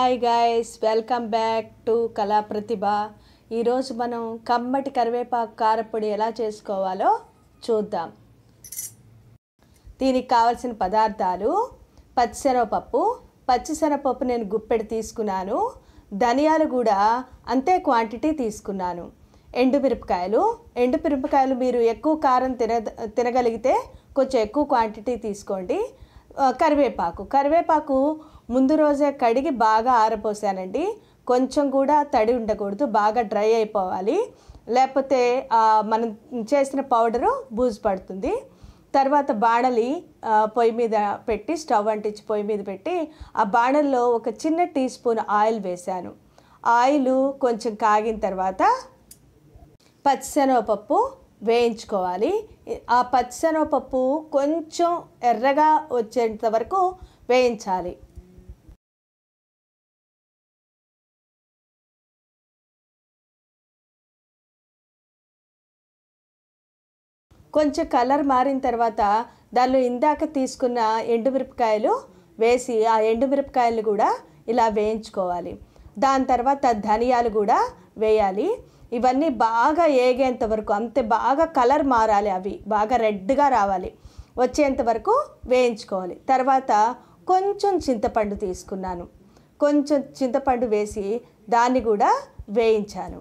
hi guys welcome back to Kala Pratibha ఈరోజు మనం కమ్మటి కరివేపాకు కారపొడి ఎలా చేసుకోవాలో చూద్దాం దీనికి కావలసిన పదార్థాలు పచ్చిశనగపప్పు పచ్చిశనగపప్పు నేను గుప్పెడు తీసుకున్నాను ధనియాలు కూడా అంతే క్వాంటిటీ తీసుకున్నాను ఎండుమిరపకాయలు ఎండుమిరపకాయలు మీరు ఎక్కువ కారం తిన తినగలిగితే కొంచెం ఎక్కువ క్వాంటిటీ తీసుకోండి ఆ, కరివేపాకు కరివేపాకు ముందు రోజే కడిగి బాగా ఆరపోసానండి కొంచెం కూడా తడి ఉండకూడదు బాగా డ్రై అయిపోవాలి లేకపోతే ఆ, మనం చేసిన పౌడరు బూజు పడుతుంది తర్వాత బాణలి ఆ, పొయ్యి మీద పెట్టి స్టవ్ అంటించి పొయ్యి మీద పెట్టి ఆ బాణల్లో ఒక చిన్న టీ స్పూన్ ఆయిల్ వేశాను ఆయిల్ కొంచెం కాగిన తర్వాత పచ్చిశనగపప్పు వేయించుకోవాలి ఆ పచ్చిశనగపప్పు కొంచెం ఎర్రగా వచ్చేంత వరకు వేయించాలి కొంచెం కలర్ మారిన తర్వాత దానిలో ఇందాక తీసుకున్న ఎండుమిరపకాయలు వేసి ఆ ఎండుమిరపకాయలు కూడా ఇలా వేయించుకోవాలి దాని తర్వాత ధనియాలు కూడా వేయాలి ఇవన్నీ బాగా ఏగేంత వరకు అంతే బాగా కలర్ మారాలి అవి బాగా రెడ్గా రావాలి వచ్చేంత వరకు వేయించుకోవాలి తర్వాత కొంచెం చింతపండు తీసుకున్నాను కొంచెం చింతపండు వేసి దాన్ని కూడా వేయించాను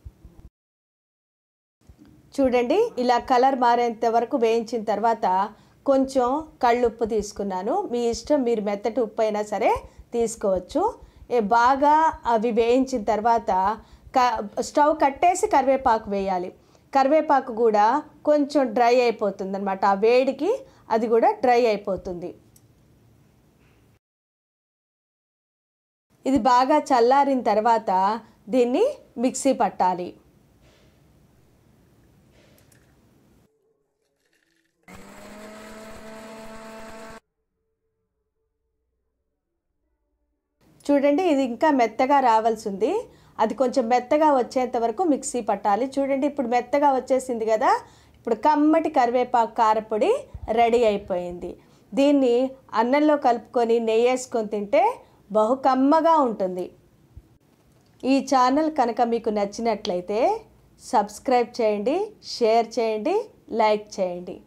చూడండి ఇలా కలర్ మారేంత వరకు వేయించిన తర్వాత కొంచెం కళ్ళుప్పు తీసుకున్నాను మీ ఇష్టం మీరు మెత్తటి ఉప్పు అయినా సరే తీసుకోవచ్చు ఏ బాగా అవి వేయించిన తర్వాత క స్టవ్ కట్టేసి కరివేపాకు వేయాలి కరివేపాకు కూడా కొంచెం డ్రై అయిపోతుంది అనమాట ఆ వేడికి అది కూడా డ్రై అయిపోతుంది ఇది బాగా చల్లారిన తర్వాత దీన్ని మిక్సీ పట్టాలి చూడండి ఇది ఇంకా మెత్తగా రావాల్సి ఉంది అది కొంచెం మెత్తగా వచ్చేంత వరకు మిక్సీ పట్టాలి చూడండి ఇప్పుడు మెత్తగా వచ్చేసింది కదా ఇప్పుడు కమ్మటి కరివేపాకు కారపొడి రెడీ అయిపోయింది దీన్ని అన్నంలో కలుపుకొని నెయ్యి వేసుకొని తింటే బహు కమ్మగా ఉంటుంది ఈ ఛానల్ కనుక మీకు నచ్చినట్లయితే సబ్స్క్రైబ్ చేయండి షేర్ చేయండి లైక్ చేయండి